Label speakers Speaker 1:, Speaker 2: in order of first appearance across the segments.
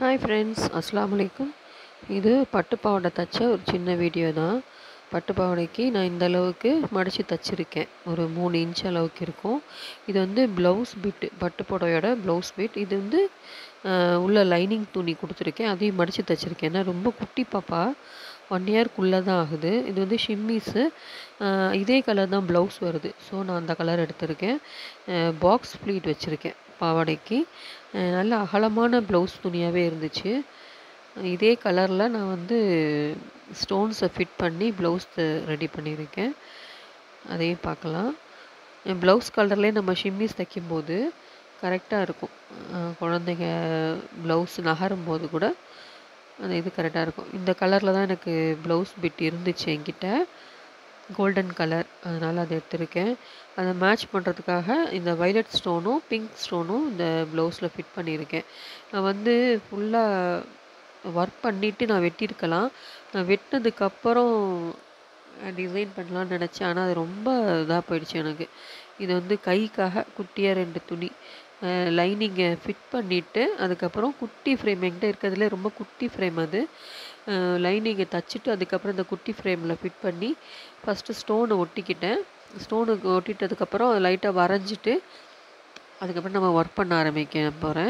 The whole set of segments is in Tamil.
Speaker 1: ஹாய் ஃப்ரெண்ட்ஸ் அஸ்ஸலாமு அலைக்கும் இது பட்டு பாவாடை தைச்ச ஒரு சின்ன வீடியோ தான் பட்டு பாவாடைக்கு நான் இந்த அளவுக்கு மடித்து தைச்சிருக்கேன் ஒரு மூணு இன்ச் அளவுக்கு இருக்கும் இது வந்து ப்ளவுஸ் பிட்டு பட்டு புடவையோட ப்ளவுஸ் பிட் இது வந்து ஆஹ், உள்ள லைனிங் துணி கொடுத்துருக்கேன் அதையும் மடித்து தைச்சிருக்கேன் ஏன்னா ரொம்ப குட்டி பாப்பா ஒன் இயர்க்குள்ளே தான் ஆகுது இது வந்து ஷிம்மீஸு இதே கலர் தான் ப்ளவுஸ் வருது ஸோ நான் அந்த கலர் எடுத்திருக்கேன் பாக்ஸ் ப்ளீட் வச்சுருக்கேன் பாவாடைக்கு அஹ் நல்ல அகலமான ப்ளவுஸ் துணியாகவே இருந்துச்சு இதே கலரில் நான் வந்து ஸ்டோன்ஸை ஃபிட் பண்ணி ப்ளவுஸ் ரெடி பண்ணியிருக்கேன் அதையும் பார்க்கலாம் ப்ளவுஸ் கலர்லேயே நம்ம ஷிம்மிஸ் தைக்கும்போது கரெக்டாக இருக்கும் அஹ் குழந்தைங்க ப்ளவுஸ் நகரும் போது கூட அந்த இது கரெக்டாக இருக்கும் இந்த கலரில் தான் எனக்கு ப்ளவுஸ் பிட் இருந்துச்சு என்கிட்ட கோல்டன் கலர் அதனால் அதை எடுத்திருக்கேன் அதை மேட்ச் பண்ணுறதுக்காக இந்த வைலட் ஸ்டோனும் பிங்க் ஸ்டோனும் இந்த ப்ளவுஸில் ஃபிட் பண்ணியிருக்கேன் நான் வந்து ஃபுல்லாக ஒர்க் பண்ணிவிட்டு நான் வெட்டியிருக்கலாம் நான் வெட்டினதுக்கப்புறம் டிசைன் பண்ணலான்னு நினச்சேன் ஆனால் அது ரொம்ப இதாக போயிடுச்சு எனக்கு இது வந்து கைக்காக குட்டியாக ரெண்டு துணி லைனிங்கை ஃபிட் பண்ணிவிட்டு அதுக்கப்புறம் குட்டி ஃப்ரேம் என்கிட்ட இருக்கிறதுல ரொம்ப குட்டி ஃப்ரேம் அது லைனிங்கை தச்சுட்டு அதுக்கப்புறம் இந்த குட்டி ஃப்ரேமில் ஃபிட் பண்ணி ஃபஸ்ட்டு ஸ்டோனை ஒட்டிக்கிட்டேன் ஸ்டோனுக்கு ஒட்டிட்டதுக்கப்புறம் லைட்டாக வரைஞ்சிட்டு அதுக்கப்புறம் நம்ம ஒர்க் பண்ண ஆரம்பிக்க போகிறேன்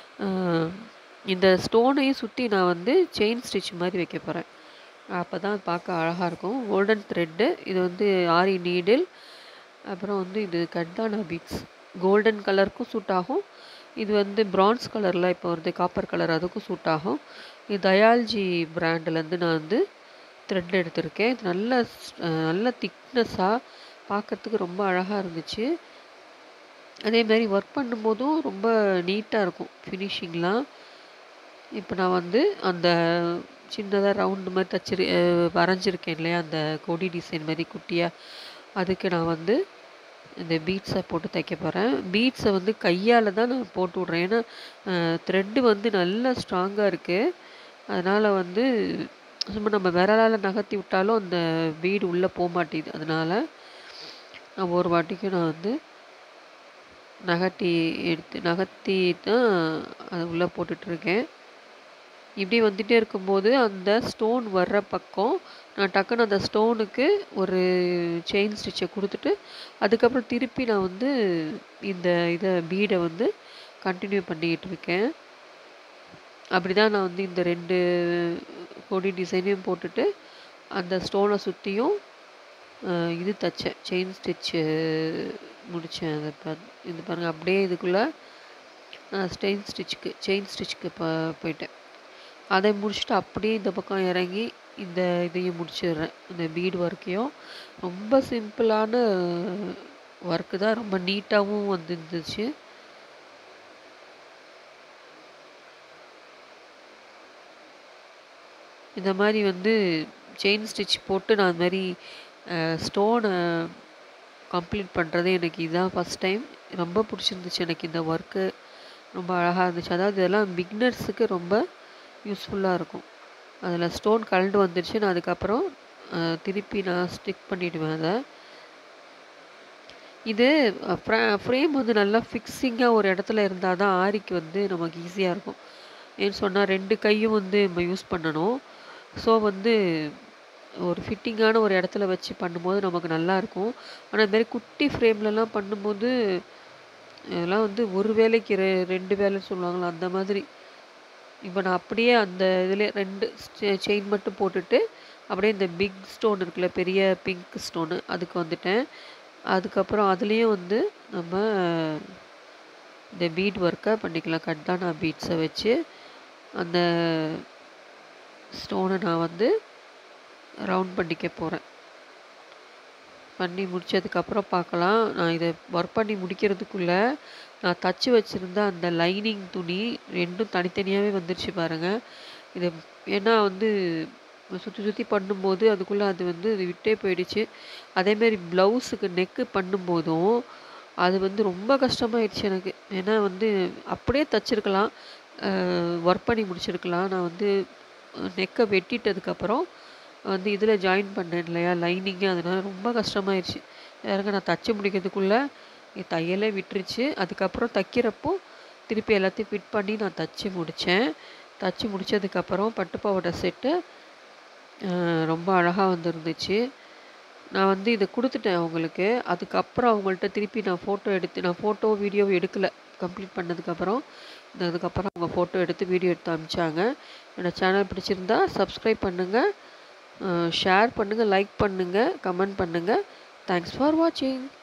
Speaker 1: இந்த ஸ்டோனையும் சுற்றி நான் வந்து செயின் ஸ்டிச் மாதிரி வைக்க போகிறேன் அப்போ தான் பார்க்க அழகாக இருக்கும் கோல்டன் த்ரெட்டு இது வந்து ஆரி நீடில் அப்புறம் வந்து இது கட்டானா பீட்ஸ் கோல்டன் கலருக்கும் சூட் ஆகும் இது வந்து பிரான்ஸ் கலரில் இப்போ வருது காப்பர் கலர் அதுக்கும் சூட் ஆகும் இது தயால்ஜி பிராண்ட்லேருந்து நான் வந்து த்ரெட் எடுத்திருக்கேன் இது நல்ல ஸ்- அஹ் நல்ல திக்னஸாக பார்க்கறதுக்கு ரொம்ப அழகாக இருந்துச்சு அதே மாதிரி ஒர்க் பண்ணும்போதும் ரொம்ப நீட்டாக இருக்கும் ஃபினிஷிங்லாம் இப்போ நான் வந்து அந்த சின்னதாக ரவுண்டு மாதிரி தச்சிரு அஹ் வரைஞ்சிருக்கேன் இல்லையா அந்த கொடி டிசைன் மாதிரி குட்டியாக அதுக்கு நான் வந்து இந்த பீட்ஸை போட்டு தைக்க போகிறேன் பீட்ஸை வந்து கையால் தான் நான் போட்டு விட்றேன் ஏன்னா த்ரெட்டு வந்து நல்லா ஸ்ட்ராங்காக இருக்குது அதனால் வந்து சும்மா நம்ம விரலால் நகர்த்தி விட்டாலும் அந்த பீடு உள்ளே போக மாட்டேங்குது அதனால் நான் ஒரு வாட்டிக்கு நான் வந்து நகர்த்தி எடுத்து நகர்த்தி தான் அது உள்ளே போட்டுட்ருக்கேன் இப்படி வந்துட்டே இருக்கும்போது அந்த ஸ்டோன் வர்ற பக்கம் நான் டக்குன்னு அந்த ஸ்டோனுக்கு ஒரு செயின் ஸ்டிச்சை கொடுத்துட்டு அதுக்கப்புறம் திருப்பி நான் வந்து இந்த இதை பீடை வந்து கண்டினியூ பண்ணிக்கிட்டு இருக்கேன் அப்படி தான் நான் வந்து இந்த ரெண்டு கொடி டிசைனையும் போட்டுட்டு அந்த ஸ்டோனை சுற்றியும் இது தைச்சேன் செயின் ஸ்டிச்சு முடித்தேன் அதை பா இது பாருங்கள் அப்படியே இதுக்குள்ளே நான் ஸ்டெயின் ஸ்டிச்சுக்கு செயின் ஸ்டிச்சுக்கு ப போயிட்டேன் அதை முடிச்சுட்டு அப்படியே இந்த பக்கம் இறங்கி இந்த இதையும் முடிச்சிடுறேன் இந்த பீடு ஒர்க்கையும் ரொம்ப சிம்பிளான ஒர்க்கு தான் ரொம்ப நீட்டாகவும் வந்துருந்துச்சு இந்த மாதிரி வந்து செயின் ஸ்டிச் போட்டு நான் அது மாதிரி ஸ்டோனை கம்ப்ளீட் பண்ணுறது எனக்கு இதுதான் ஃபஸ்ட் டைம் ரொம்ப பிடிச்சிருந்துச்சு எனக்கு இந்த ஒர்க்கு ரொம்ப அழகாக இருந்துச்சு அதாவது இதெல்லாம் பிக்னர்ஸுக்கு ரொம்ப யூஸ்ஃபுல்லாக இருக்கும் அதில் ஸ்டோன் கலண்டு வந்துடுச்சு நான் அதுக்கப்புறம் அஹ், திருப்பி நான் ஸ்டிக் பண்ணிவிடுவேன் அதை இது ஃப்ரேம் வந்து நல்லா ஃபிக்ஸிங்காக ஒரு இடத்துல இருந்தால் தான் ஆரிக்கு வந்து நமக்கு ஈஸியாக இருக்கும் ஏன்னு சொன்னால் ரெண்டு கையும் வந்து நம்ம யூஸ் பண்ணணும் ஸோ வந்து ஒரு ஃபிட்டிங்கான ஒரு இடத்துல வச்சு பண்ணும்போது நமக்கு நல்லா இருக்கும் ஆனால் இந்த மாதிரி குட்டி ஃப்ரேம்லலாம் பண்ணும்போது இதெல்லாம் வந்து ஒரு வேலைக்கு ரெ ரெண்டு வேலைன்னு சொல்லுவாங்களா அந்த மாதிரி இப்போ நான் அப்படியே அந்த இதில் ரெண்டு செயின் மட்டும் போட்டுட்டு அப்படியே இந்த பிக் ஸ்டோன் இருக்குல்ல பெரிய பிங்க் ஸ்டோனு அதுக்கு வந்துட்டேன் அதுக்கப்புறம் அதுலேயும் வந்து நம்ம இந்த பீட் ஒர்க்கை பண்ணிக்கலாம் கட்டானா பீட்ஸை வச்சு அந்த ஸ்டோனை நான் வந்து ரவுண்ட் பண்ணிக்க போகிறேன் பண்ணி முடிச்சதுக்கப்புறம் பார்க்கலாம் நான் இதை ஒர்க் பண்ணி முடிக்கிறதுக்குள்ளே நான் தச்சு வச்சுருந்த அந்த லைனிங் துணி ரெண்டும் தனித்தனியாகவே வந்துருச்சு பாருங்கள் இது ஏன்னா வந்து சுற்றி சுற்றி பண்ணும்போது அதுக்குள்ளே அது வந்து இது விட்டே போயிடுச்சு அதேமாரி ப்ளவுஸுக்கு நெக்கு பண்ணும்போதும் அது வந்து ரொம்ப கஷ்டமாயிடுச்சு எனக்கு ஏன்னா வந்து அப்படியே தச்சிருக்கலாம் ஒர்க் பண்ணி முடிச்சிருக்கலாம் நான் வந்து நெக்கை வெட்டிட்டதுக்கப்புறம் வந்து இதில் ஜாயின் பண்ணேன் இல்லையா லைனிங்கு அதனால ரொம்ப கஷ்டமாயிடுச்சு யாருங்க நான் தச்சு முடிக்கிறதுக்குள்ளே என் தையலே விட்டுருச்சு அதுக்கப்புறம் தைக்கிறப்போ திருப்பி எல்லாத்தையும் ஃபிட் பண்ணி நான் தச்சு முடித்தேன் தச்சு முடித்ததுக்கப்புறம் பட்டு பாவாடை செட்டு ரொம்ப அழகாக வந்துருந்துச்சு நான் வந்து இதை கொடுத்துட்டேன் அவங்களுக்கு அதுக்கப்புறம் அவங்கள்ட்ட திருப்பி நான் ஃபோட்டோ எடுத்து நான் ஃபோட்டோ வீடியோ எடுக்கலை கம்ப்ளீட் பண்ணதுக்கப்புறம் அதுக்கப்புறம் அவங்க ஃபோட்டோ எடுத்து வீடியோ எடுத்து அனுப்பிச்சாங்க என்னோடய சேனல் பிடிச்சிருந்தா சப்ஸ்கிரைப் பண்ணுங்கள் ஷேர் பண்ணுங்கள் லைக் பண்ணுங்கள் கமெண்ட் பண்ணுங்கள் தேங்க்ஸ் ஃபார் வாட்சிங்